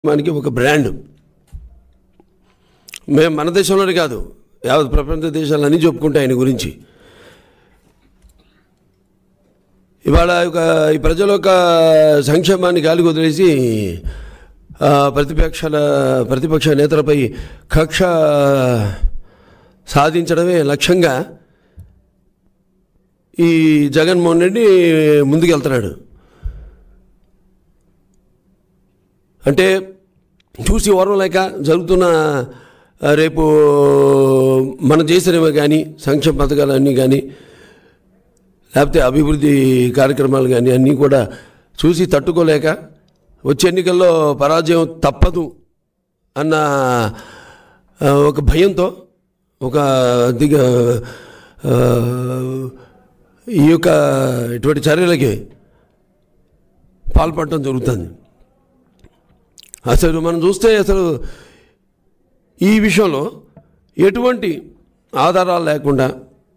మనకి ఒక బ్రాండ్ మేము మన దేశంలోనే కాదు యావత్ ప్రపంచ దేశాలన్నీ చెప్పుకుంటాయి ఆయన గురించి ఇవాళ ఒక ఈ ప్రజల యొక్క సంక్షేమాన్ని గాలికి వదిలేసి ఆ, ప్రతిపక్షాల ప్రతిపక్ష నేతలపై కక్ష సాధించడమే లక్ష్యంగా ఈ జగన్మోహన్ రెడ్డి ముందుకెళ్తున్నాడు అంటే చూసి ఓర్వం లేక జరుగుతున్న ఆ, రేపు మనం చేసినవి కానీ సంక్షేమ పథకాలన్నీ కానీ లేకపోతే అభివృద్ధి కార్యక్రమాలు కానీ అన్నీ కూడా చూసి తట్టుకోలేక వచ్చే ఎన్నికల్లో పరాజయం తప్పదు అన్న ఆ, ఒక భయంతో ఒక దిగ ఆ, ఈ యొక్క ఇటువంటి చర్యలకి పాల్పడటం జరుగుతుంది అసలు మనం చూస్తే అసలు ఈ విషయంలో ఎటువంటి ఆధారాలు లేకుండా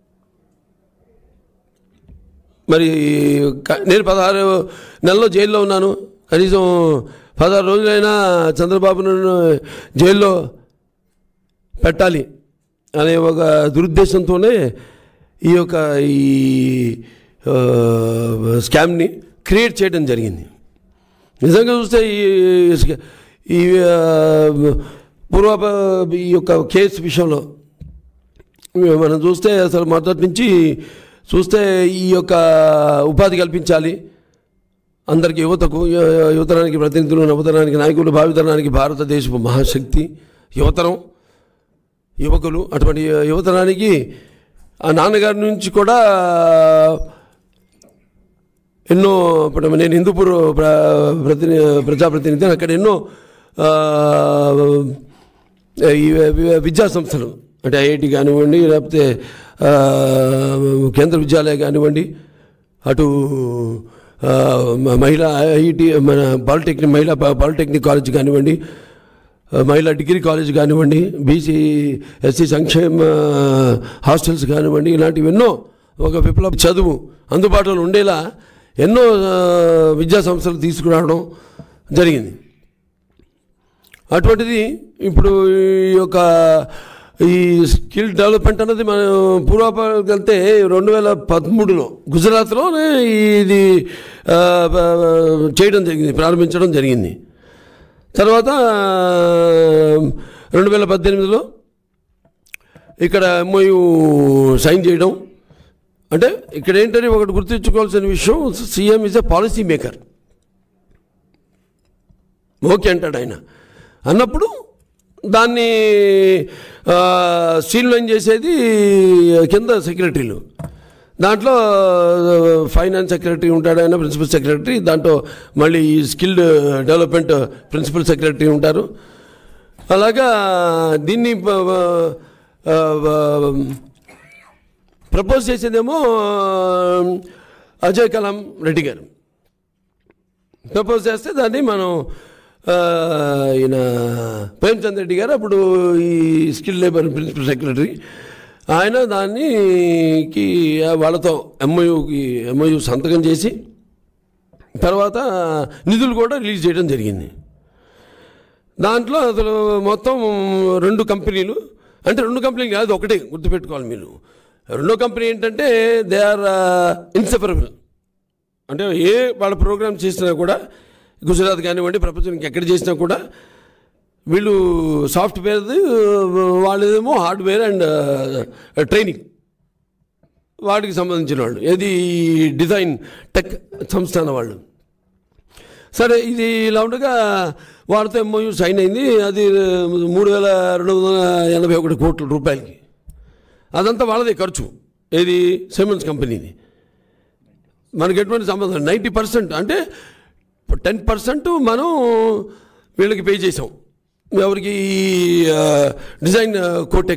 మరి క- నేను పదహారు నెలల్లో జైల్లో ఉన్నాను కనీసం పదహారు రోజులైనా చంద్రబాబును జైల్లో పెట్టాలి అనే ఒక దురుద్దేశంతోనే ఈ యొక్క ఈ ఆ, స్కామ్ని క్రియేట్ చేయడం జరిగింది నిజంగా చూస్తే ఈ ఈ ఆ, పూర్వ ఈ యొక్క కేసు విషయంలో మనం చూస్తే అసలు మొదటి నుంచి చూస్తే ఈ యొక్క ఉపాధి కల్పించాలి అందరికీ యువతకు యు- యువతరానికి ప్రతినిధులు నవతరానికి నాయకులు భావితరానికి భారతదేశపు మహాశక్తి యువతరం యువకులు అటువంటి యువతరానికి ఆ నాన్నగారి నుంచి కూడా ఎన్నో ఇప్పుడు నేను హిందూపూర్ ప్ర ప్రతిని ప్రజాప్రతినిధి అక్కడ ఎన్నో ఆ, ఈ వి- విద్యా సంస్థలు అంటే ఐఐటి కానివ్వండి లేకపోతే ఆ, కేంద్ర విద్యాలయ కానివ్వండి అటు ఆ, మ- మహిళా ఐఐటి మన పాలిటెక్నిక్ మహిళా పా- పాలిటెక్నిక్ కాలేజ్ కానివ్వండి ఆ, మహిళా డిగ్రీ కాలేజ్ కానివ్వండి బీసీ ఎస్సీ సంక్షేమ హాస్టల్స్ కానివ్వండి ఇలాంటివి ఎన్నో ఒక విప్లవ చదువు అందుబాటులో ఉండేలా ఎన్నో ఆ, విద్యా సంస్థలు తీసుకురావడం జరిగింది అటువంటిది ఇప్పుడు ఈ యొక్క ఈ స్కిల్ డెవలప్మెంట్ అన్నది మనం పూర్వపాలకు వెళ్తే రెండు వేల పదమూడులో గుజరాత్లోనే ఇది ఆ, ఆ, చేయడం జరిగింది ప్రారంభించడం జరిగింది తర్వాత రెండు వేల పద్దెనిమిదిలో ఇక్కడ ఎంఓయు సైన్ చేయడం అంటే ఇక్కడ ఏంటంటే ఒకటి గుర్తుంచుకోవాల్సిన విషయం CM is a policy maker okay అంటాడు ఆయన అన్నప్పుడు దాన్ని స్ట్రీమ్లైన్ చేసేది కింద సెక్రటరీలు దాంట్లో ఫైనాన్స్ సెక్రటరీ ఉంటాడు ఆయన ప్రిన్సిపల్ సెక్రటరీ దాంట్లో మళ్ళీ ఈ స్కిల్డ్ డెవలప్మెంట్ ప్రిన్సిపల్ సెక్రటరీ ఉంటారు అలాగా దీన్ని ప- ఆ, ఆ, ప్రపోజ్ చేసేదేమో అజయ్ కలాం రెడ్డి గారు ప్రపోజ్ చేస్తే దాన్ని మనం ఆ, ఈయన ప్రేమ్చంద్ రెడ్డి గారు అప్పుడు ఈ స్కిల్ లేబర్ ప్రిన్సిపల్ సెక్రటరీ ఆయన దానికి వాళ్ళతో ఎంఓయూకి ఎంఓయూ సంతకం చేసి తర్వాత నిధులు కూడా రిలీజ్ చేయడం జరిగింది దాంట్లో అసలు మొత్తం రెండు కంపెనీలు అంటే రెండు కంపెనీలు కాదు ఒకటే గుర్తుపెట్టుకోవాలి మీరు రెండో కంపెనీ ఏంటంటే దే ఆర్ ఇన్సెపరబుల్ అంటే ఏ వాళ్ళ ప్రోగ్రామ్ చేసినా కూడా గుజరాత్ కానివ్వండి ప్రపంచానికి ఎక్కడ చేసినా కూడా వీళ్ళు సాఫ్ట్వేర్ వాళ్ళేమో హార్డ్వేర్ అండ్ ట్రైనింగ్ వాటికి సంబంధించిన వాళ్ళు ఏది డిజైన్ టెక్ సంస్థాన వాళ్ళు సరే ఇది ఇలా ఉండగా వారితో ఎంఓయూ సైన్ అయింది అది మూడు వేల రెండు వందల ఎనభై ఒకటి కోట్ల రూపాయలకి అదంతా వాళ్ళదే ఖర్చు ఏది సిమెంట్స్ కంపెనీది మనకి ఎటువంటి సంబంధం నైంటీ పర్సెంట్ అంటే టెన్ పర్సెంట్ మనం వీళ్ళకి పే చేసాం ఎవరికి ఈ, ఆ, డిజైన్ కోట్